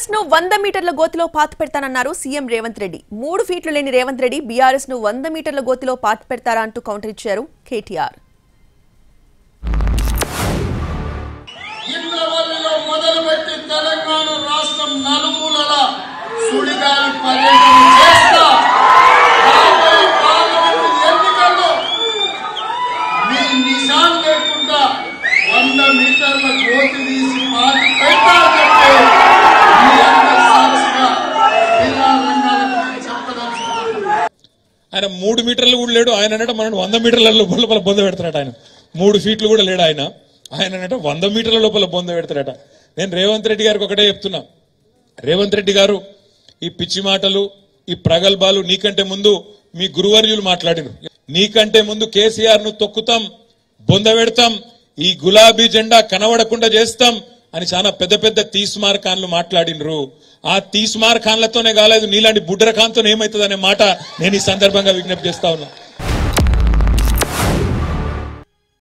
BRS ను వంద మీటర్ల గోతిలో పాత పెడతానన్నారు సీఎం రేవంత్ రెడ్డి మూడు ఫీట్లు లేని రేవంత్ రెడ్డి బీఆర్ఎస్ ను వంద మీటర్ల గోతిలో పాత పెడతారా అంటూ కౌంటర్ ఇచ్చారు కేటీఆర్ ఇంద్రవల్లిలో మొదలుపెట్టి తెలంగాణ రాష్ట్రం నలుమూలల సుడిగాలి పర్యటన చేస్తా రాబోయే పార్లమెంటు ఎన్నికల్లో మీ నిశాన్ లేకుండా వంద మీటర్ల గోతి తీసి పాతి పెట్టా చెప్పి మీ అందరి సాక్షిగా జిల్లా రంగాలకు నేను చెప్పదలుచుకున్నాను ఆయన మూడు మీటర్లు కూడా లేడు ఆయన అన్నట్టు మనం వంద మీటర్ల లోపల బొంద పెడతాడట ఆయన మూడు ఫీట్లు కూడా లేడు ఆయన ఆయన అన్నట్టు వంద మీటర్ల లోపల బొంద పెడతాడట నేను రేవంత్ రెడ్డి గారికి ఒకటే చెప్తున్నా రేవంత్ రెడ్డి గారు ఈ పిచ్చి మాటలు ఈ ప్రగల్భాలు నీకంటే ముందు మీ గురువర్యులు మాట్లాడిన నీకంటే ముందు కేసీఆర్ ను తొక్కుతాం బొంద పెడతాం ఈ గులాబీ జెండా కనబడకుండా చేస్తాం అని చాలా పెద్ద పెద్ద తీస్మార్ ఖాన్లు మాట్లాడినరు ఆ తీస్మార్ ఖాన్లతోనే కాలేదు నీలాంటి బుడ్ర ఖాన్తో ఏమవుతుంది అనే మాట నేను ఈ సందర్భంగా విజ్ఞప్తి చేస్తా ఉన్నా